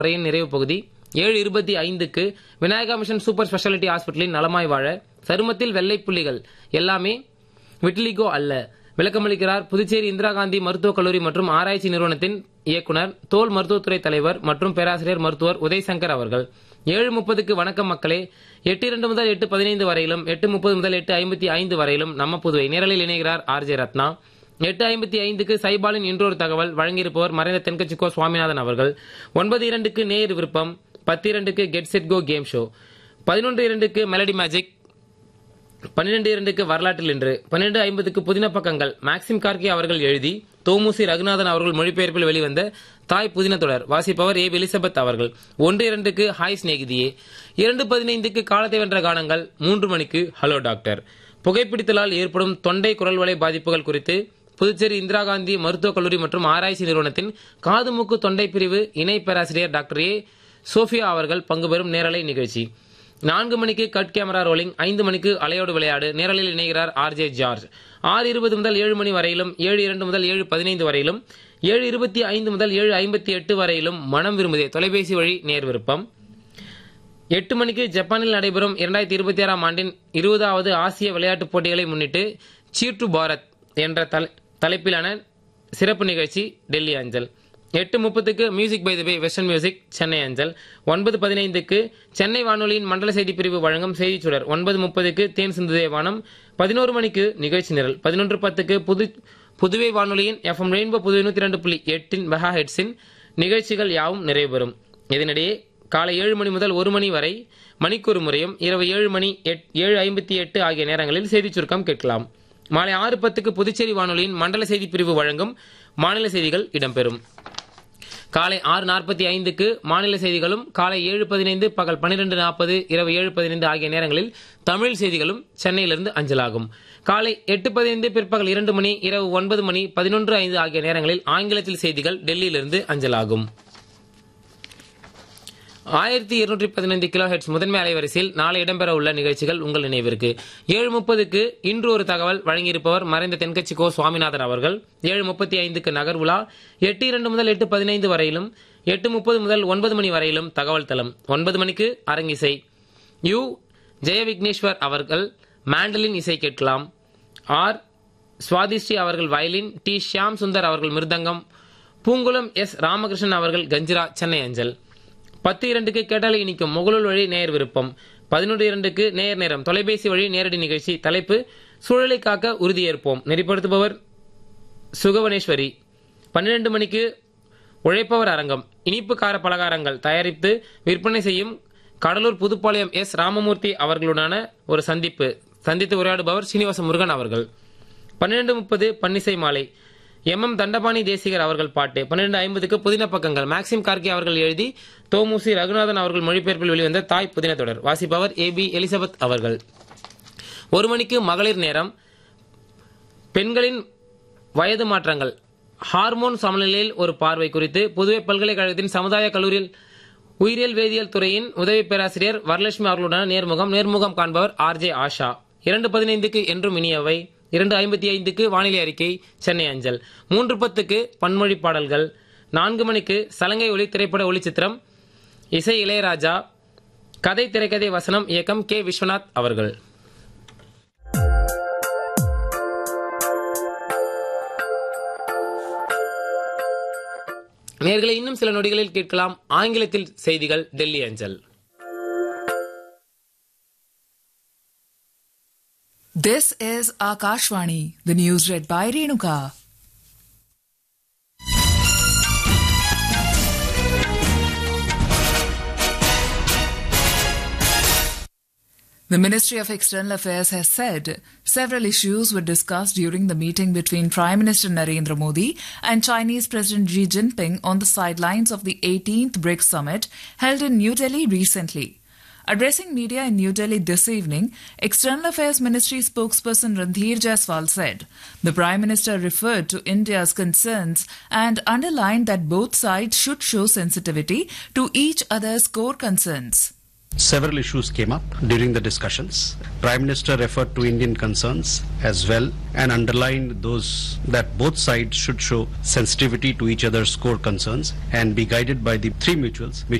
உரையின் நிறைவு பகுதி ஏழு இருபத்தி ஐந்துக்கு விநாயகா மிஷன் சூப்பர் ஸ்பெஷாலிட்டி ஹாஸ்பிட்டலின் நலமாய் வாழ சருமத்தில் வெள்ளை புள்ளிகள் எல்லாமே விட்டிலிகோ அல்ல விளக்கமளிக்கிறார் புதுச்சேரி இந்திரா காந்தி மருத்துவக் கல்லூரி மற்றும் ஆராய்ச்சி நிறுவனத்தின் இயக்குனர் தோல் மருத்துவத்துறை தலைவர் மற்றும் பேராசிரியர் மருத்துவர் உதயசங்கர் அவர்கள் ஏழு முப்பதுக்கு வணக்கம் மக்களே எட்டு இரண்டு முதல் எட்டு பதினைந்து வரையிலும் எட்டு முப்பது முதல் எட்டு ஐம்பத்தி ஐந்து வரையிலும் நம்ம புதுவை நேரலில் இணைகிறார் ஆர் ஜே ரத்னா எட்டு ஐம்பத்தி ஐந்துக்கு சைபாலின் இன்றொரு தகவல் வழங்கியிருப்பவர் மறைந்த தென்கட்சிக்கோ சுவாமிநாதன் அவர்கள் ஒன்பது இரண்டுக்கு நேர் விருப்பம் பத்து இரண்டுக்கு get set go game show பதினொன்று இரண்டுக்கு மெலடி மேஜிக் பன்னிரண்டு இரண்டுக்கு வரலாற்றில் இன்று பன்னிரண்டு ஐம்பதுக்கு புதின பக்கங்கள் மேக்சிம் கார்கி அவர்கள் எழுதி தோமுசி ரகுநாதன் அவர்கள் மொழிபெயர்ப்பில் வெளிவந்த தாய் புதின தொடர் வாசிப்பவர் ஏ எலிசபெத் அவர்கள் ஒன்று இரண்டுக்கு ஹாய் சிநேகிதியே இரண்டு பதினைந்துக்கு காலத்தை வென்ற கானங்கள் மூன்று மணிக்கு ஹலோ டாக்டர் புகைப்பிடித்தலால் ஏற்படும் தொண்டை குரல்வளை பாதிப்புகள் குறித்து புதுச்சேரி இந்திரா காந்தி மருத்துவக் கல்லூரி மற்றும் ஆராய்ச்சி நிறுவனத்தின் காது மூக்கு தொண்டை பிரிவு இணை பேராசிரியர் டாக்டர் ஏ சோஃபியா அவர்கள் பங்கு பெறும் நேரலை நிகழ்ச்சி நான்கு மணிக்கு கட் கேமரா ரோலிங் ஐந்து மணிக்கு அலையோடு விளையாடு நேரலில் இணைகிறார் ஆர் ஜே ஜார்ஜ் ஆறு இருபது முதல் ஏழு மணி வரையிலும் ஏழு இரண்டு முதல் ஏழு பதினைந்து வரையிலும் ஏழு இருபத்தி ஐந்து முதல் ஏழு ஐம்பத்தி எட்டு வரையிலும் மனம் விரும்புதே தொலைபேசி வழி நேர் விருப்பம் எட்டு மணிக்கு ஜப்பானில் நடைபெறும் இரண்டாயிரத்தி இருபத்தி ஆறாம் ஆண்டின் இருபதாவது ஆசிய விளையாட்டுப் போட்டிகளை முன்னிட்டு சீர் டு பாரத் என்ற தல- தலைப்பிலான சிறப்பு நிகழ்ச்சி டெல்லி அஞ்சல் எட்டு முப்பதுக்கு music by the way western music Chennai அஞ்சல் ஒன்பது பதினைந்துக்கு சென்னை வானொலியின் மண்டல செய்தி பிரிவு வழங்கும் செய்திச் சுடர் ஒன்பது முப்பதுக்கு தேன் சிந்துதே வானம் பதினோரு மணிக்கு நிகழ்ச்சி நிரல் பதினொன்று பத்துக்கு புது புதுவை வானொலியின் எஃப்எம் ரெயின்போ புதுவை நூற்றி ரெண்டு புள்ளி எட்டின் மெகா ஹெட்ஸின் நிகழ்ச்சிகள் யாவும் நிறைவு பெறும் இதனிடையே காலை ஏழு மணி முதல் ஒரு மணி வரை மணிக்கொரு முறையும் இரவு ஏழு மணி எட்- ஏழு ஐம்பத்தி எட்டு ஆகிய நேரங்களில் செய்திச் சுருக்கம் கேட்கலாம் மாலை ஆறு பத்துக்கு புதுச்சேரி வானொலியின் மண்டல செய்தி பிரிவு வழங்கும் மாநில செய்திகள் இடம்பெறும் காலை ஆறு நாற்பத்தி ஐந்துக்கு மாநில செய்திகளும் காலை ஏழு பதினைந்து பகல் பன்னிரண்டு நாற்பது இரவு ஏழு பதினைந்து ஆகிய நேரங்களில் தமிழ் செய்திகளும் சென்னையிலிருந்து அஞ்சலாகும் காலை எட்டு பதினைந்து பிற்பகல் இரண்டு மணி இரவு ஒன்பது மணி பதினொன்று ஐந்து ஆகிய நேரங்களில் ஆங்கிலத்தில் செய்திகள் டெல்லியிலிருந்து அஞ்சலாகும் ஆயிரத்தி இருநூற்றி பதினைந்து கிலோ ஹெட்ஸ் முதன்மை அலைவரிசையில் நாளை இடம்பெற உள்ள நிகழ்ச்சிகள் உங்கள் நினைவிற்கு ஏழு முப்பதுக்கு இன்று ஒரு தகவல் வழங்கியிருப்பவர் மறைந்த தென்கட்சி கோ சுவாமிநாதன் அவர்கள் ஏழு முப்பத்தி ஐந்துக்கு நகர் உலா எட்டு இரண்டு முதல் எட்டு பதினைந்து வரையிலும் எட்டு முப்பது முதல் ஒன்பது மணி வரையிலும் தகவல் தளம் ஒன்பது மணிக்கு அரங்கிசை யு ஜெய விக்னேஸ்வர் அவர்கள் மாண்டலின் இசை கேட்கலாம் ஆர் சுவாதிஸ்ரீ அவர்கள் வயலின் டி ஷியாம் சுந்தர் அவர்கள் மிருதங்கம் பூங்குளம் எஸ் ராமகிருஷ்ணன் அவர்கள் கஞ்சிரா சென்னை அஞ்சல் பத்து இரண்டுக்கு கேட்டாலே இனிக்கும் முகலூர் வழி நேர் விருப்பம் பதினொன்று இரண்டுக்கு நேர் நேரம் தொலைபேசி வழி நேரடி நிகழ்ச்சி தலைப்பு சூழலை காக்க உறுதியேற்போம் நெறிப்படுத்துபவர் சுகவனேஸ்வரி பன்னிரண்டு மணிக்கு உழைப்பவர் அரங்கம் இனிப்பு கார பலகாரங்கள் தயாரித்து விற்பனை செய்யும் கடலூர் புதுப்பாளையம் எஸ் ராமமூர்த்தி அவர்களுடனான ஒரு சந்திப்பு சந்தித்து உரையாடுபவர் சீனிவாச முருகன் அவர்கள் பன்னிரண்டு முப்பது பன்னிசை மாலை எம் எம் தண்டபாணி தேசிகர் அவர்கள் பாட்டு பன்னிரண்டு ஐம்பதுக்கு புதின பக்கங்கள் மேக்சிம் கார்கி அவர்கள் எழுதி தோமுசி ரகுநாதன் அவர்கள் மொழிபெயர்ப்பில் வெளிவந்த தாய் புதின தொடர் வாசிப்பவர் ஏ பி எலிசபெத் அவர்கள் ஒரு மணிக்கு மகளிர் நேரம் பெண்களின் வயது மாற்றங்கள் ஹார்மோன் சமநிலையில் ஒரு பார்வை குறித்து புதுவை பல்கலைக்கழகத்தின் சமுதாய கல்லூரியில் உயிரியல் வேதியியல் துறையின் உதவி பேராசிரியர் வரலட்சுமி அவர்களுடன் நேர்முகம் நேர்முகம் காண்பவர் ஆர் ஜே ஆஷா இரண்டு பதினைந்துக்கு என்றும் இனியவை இரண்டு ஐம்பத்தி ஐந்துக்கு வானிலை அறிக்கை சென்னை அஞ்சல் மூன்று பத்துக்கு பன்மொழி பாடல்கள் நான்கு மணிக்கு சலங்கை ஒளி திரைப்பட ஒளிச்சித்திரம் இசை இளையராஜா கதை திரைக்கதை வசனம் இயக்கம் கே விஸ்வநாத் அவர்கள் நேர்களை இன்னும் சில நொடிகளில் கேட்கலாம் ஆங்கிலத்தில் செய்திகள் டெல்லி அஞ்சல் This is Akashvani, the news read by Renuka. The Ministry of External Affairs has said several issues were discussed during the meeting between Prime Minister Narendra Modi and Chinese President Xi Jinping on the sidelines of the 18th BRICS summit held in New Delhi recently. Addressing media in New Delhi this evening, External Affairs Ministry spokesperson Randhir Jaiswal said the Prime Minister referred to India's concerns and underlined that both sides should show sensitivity to each other's core concerns. Several issues came up during the discussions. Prime Minister referred to Indian concerns as well and underlined those that both sides should show sensitivity to each other's core concerns and be guided by the three mutuals